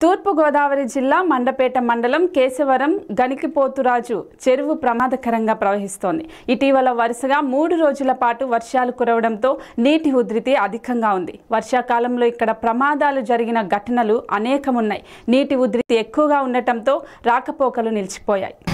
తూర్పుగోదావరి జిల్లా మండపేట మండలం కేశవరం గనికిపోతురాజు చెరువు ప్రమాదకరంగా ప్రవహిస్తోంది ఇటీవల వరుసగా మూడు రోజుల పాటు వర్షాలు కురవడంతో నీటి ఉధృతి అధికంగా ఉంది వర్షాకాలంలో ఇక్కడ ప్రమాదాలు జరిగిన ఘటనలు అనేకమున్నాయి నీటి ఉధృతి ఎక్కువగా ఉండటంతో రాకపోకలు నిలిచిపోయాయి